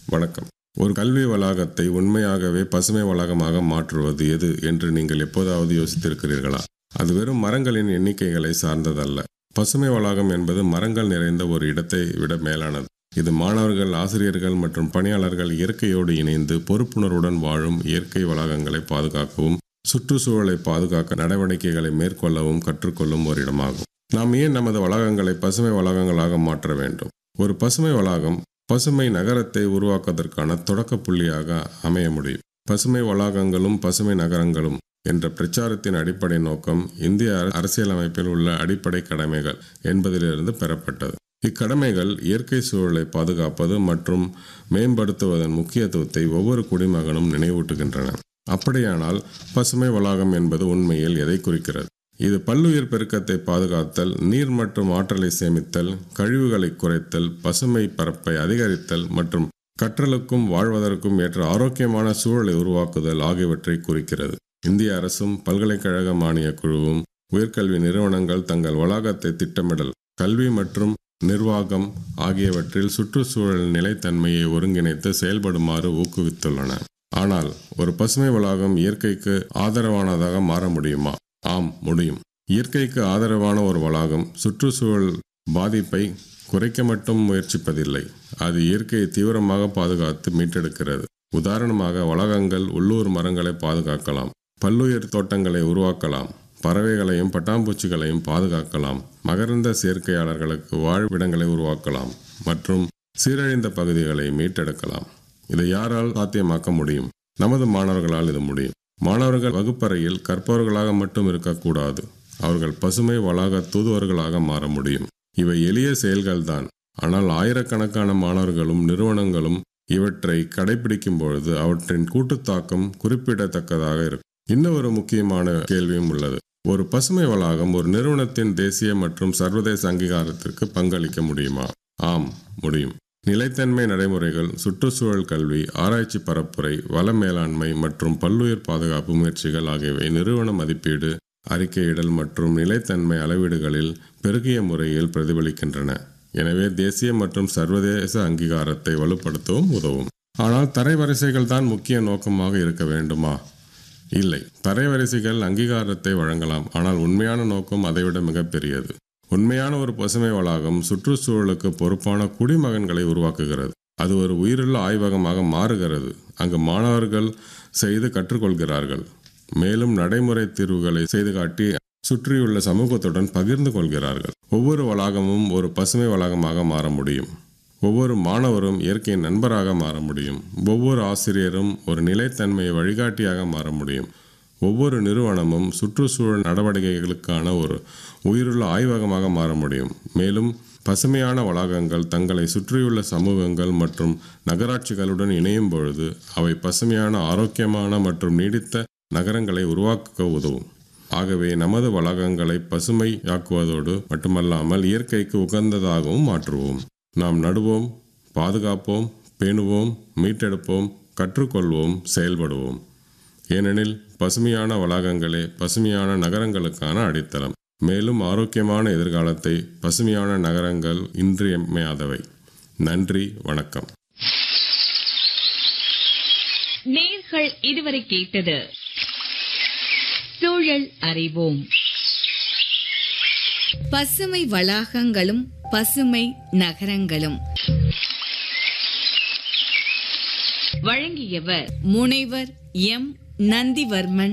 வணக்கம் ஒரு கல்வி வளாகத்தை உண்மையாகவே பசுமை வளாகமாக மாற்றுவது எது என்று நீங்கள் எப்போதாவது யோசித்திருக்கிறீர்களா அது வெறும் மரங்களின் எண்ணிக்கைகளை சார்ந்ததல்ல பசுமை வளாகம் என்பது மரங்கள் நிறைந்த ஒரு இடத்தை விட மேலானது இது மாணவர்கள் ஆசிரியர்கள் மற்றும் பணியாளர்கள் இயற்கையோடு இணைந்து பொறுப்புணர்வுடன் வாழும் இயற்கை வளாகங்களை பாதுகாக்கவும் சுற்றுச்சூழலை பாதுகாக்க நடவடிக்கைகளை மேற்கொள்ளவும் கற்றுக்கொள்ளும் ஒரு இடமாகும் நாம் ஏன் நமது வளாகங்களை பசுமை வளாகங்களாக மாற்ற வேண்டும் ஒரு பசுமை வளாகம் பசுமை நகரத்தை உருவாக்குவதற்கான தொடக்க புள்ளியாக அமைய முடியும் பசுமை வளாகங்களும் பசுமை நகரங்களும் என்ற பிரச்சாரத்தின் அடிப்படை நோக்கம் இந்திய அரசியலமைப்பில் உள்ள அடிப்படை கடமைகள் என்பதிலிருந்து பெறப்பட்டது இக்கடமைகள் இயற்கை சூழலை பாதுகாப்பது மற்றும் மேம்படுத்துவதன் முக்கியத்துவத்தை ஒவ்வொரு குடிமகனும் நினைவூட்டுகின்றன அப்படியானால் பசுமை வளாகம் என்பது உண்மையில் எதை குறிக்கிறது இது பல்லுயிர் பெருக்கத்தை பாதுகாத்தல் நீர் மற்றும் ஆற்றலை சேமித்தல் கழிவுகளை குறைத்தல் பசுமை பரப்பை அதிகரித்தல் மற்றும் கற்றலுக்கும் வாழ்வதற்கும் ஏற்ற ஆரோக்கியமான சூழலை உருவாக்குதல் ஆகியவற்றை குறிக்கிறது இந்திய அரசும் பல்கலைக்கழக மானிய குழுவும் உயர்கல்வி நிறுவனங்கள் தங்கள் வளாகத்தை திட்டமிடல் கல்வி மற்றும் நிர்வாகம் ஆகியவற்றில் சுற்றுச்சூழல் நிலைத்தன்மையை ஒருங்கிணைத்து செயல்படுமாறு ஊக்குவித்துள்ளன ஆனால் ஒரு பசுமை வளாகம் இயற்கைக்கு ஆதரவானதாக மாற முடியுமா ஆம் முடியும் இயற்கைக்கு ஆதரவான ஒரு வளாகம் சுற்றுச்சூழல் பாதிப்பை குறைக்க மட்டும் முயற்சிப்பதில்லை அது இயற்கையை தீவிரமாக பாதுகாத்து மீட்டெடுக்கிறது உதாரணமாக வளாகங்கள் உள்ளூர் மரங்களை பாதுகாக்கலாம் பல்லுயிர் தோட்டங்களை உருவாக்கலாம் பறவைகளையும் பட்டாம்பூச்சிகளையும் பாதுகாக்கலாம் மகரந்த சேர்க்கையாளர்களுக்கு வாழ்விடங்களை உருவாக்கலாம் மற்றும் சீரழிந்த பகுதிகளை மீட்டெடுக்கலாம் இதை யாரால் சாத்தியமாக்க முடியும் நமது மாணவர்களால் இது முடியும் மாணவர்கள் வகுப்பறையில் கற்பவர்களாக மட்டும் இருக்கக்கூடாது அவர்கள் பசுமை வளாக தூதுவர்களாக மாற முடியும் இவை எளிய செயல்கள்தான் ஆனால் ஆயிரக்கணக்கான மாணவர்களும் நிறுவனங்களும் இவற்றை கடைபிடிக்கும் பொழுது அவற்றின் கூட்டுத்தாக்கம் குறிப்பிடத்தக்கதாக இருக்கும் இன்னும் ஒரு முக்கியமான கேள்வியும் உள்ளது ஒரு பசுமை வளாகம் ஒரு நிறுவனத்தின் தேசிய மற்றும் சர்வதேச அங்கீகாரத்திற்கு பங்களிக்க முடியுமா ஆம் முடியும் நிலைத்தன்மை நடைமுறைகள் சுற்றுச்சூழல் கல்வி ஆராய்ச்சி பரப்புரை வள மேலாண்மை மற்றும் பல்லுயிர் பாதுகாப்பு முயற்சிகள் ஆகியவை நிறுவன மதிப்பீடு அறிக்கையிடல் மற்றும் நிலைத்தன்மை அளவீடுகளில் பெருகிய முறையில் பிரதிபலிக்கின்றன எனவே தேசிய மற்றும் சர்வதேச அங்கீகாரத்தை வலுப்படுத்தவும் உதவும் ஆனால் தரைவரிசைகள் தான் முக்கிய நோக்கமாக இருக்க வேண்டுமா இல்லை தரைவரிசைகள் அங்கீகாரத்தை வழங்கலாம் ஆனால் உண்மையான நோக்கம் அதைவிட மிகப்பெரியது உண்மையான ஒரு பசுமை வளாகம் சுற்றுச்சூழலுக்கு பொறுப்பான குடிமகன்களை உருவாக்குகிறது அது ஒரு உயிருள்ள ஆய்வகமாக மாறுகிறது அங்கு மாணவர்கள் செய்து கற்றுக்கொள்கிறார்கள் மேலும் நடைமுறை தீர்வுகளை செய்து காட்டி சுற்றியுள்ள சமூகத்துடன் பகிர்ந்து கொள்கிறார்கள் ஒவ்வொரு வளாகமும் ஒரு பசுமை வளாகமாக மாற முடியும் ஒவ்வொரு மாணவரும் இயற்கையின் நண்பராக மாற முடியும் ஒவ்வொரு ஆசிரியரும் ஒரு நிலைத்தன்மை வழிகாட்டியாக மாற முடியும் ஒவ்வொரு நிறுவனமும் சுற்றுச்சூழல் நடவடிக்கைகளுக்கான ஒரு உயிருள்ள ஆய்வகமாக மாற முடியும் மேலும் பசுமையான வளாகங்கள் தங்களை சுற்றியுள்ள சமூகங்கள் மற்றும் நகராட்சிகளுடன் இணையும் பொழுது அவை பசுமையான ஆரோக்கியமான மற்றும் நீடித்த நகரங்களை உருவாக்க உதவும் ஆகவே நமது வளாகங்களை பசுமையாக்குவதோடு மட்டுமல்லாமல் இயற்கைக்கு உகந்ததாகவும் மாற்றுவோம் நாம் நடுவோம் பாதுகாப்போம் பேணுவோம் மீட்டெடுப்போம் கற்றுக்கொள்வோம் செயல்படுவோம் ஏனெனில் பசுமையான வளாகங்களே பசுமையான நகரங்களுக்கான அடித்தளம் மேலும் ஆரோக்கியமான எதிர்காலத்தை பசுமையான நகரங்கள் இன்றியமையாதவை நன்றி வணக்கம் நேர்கள் இதுவரை கேட்டது சூழல் அறிவோம் பசுமை வளாகங்களும் பசுமை நகரங்களும் வழங்கியவர் முனைவர் எம் நந்திவர்மன்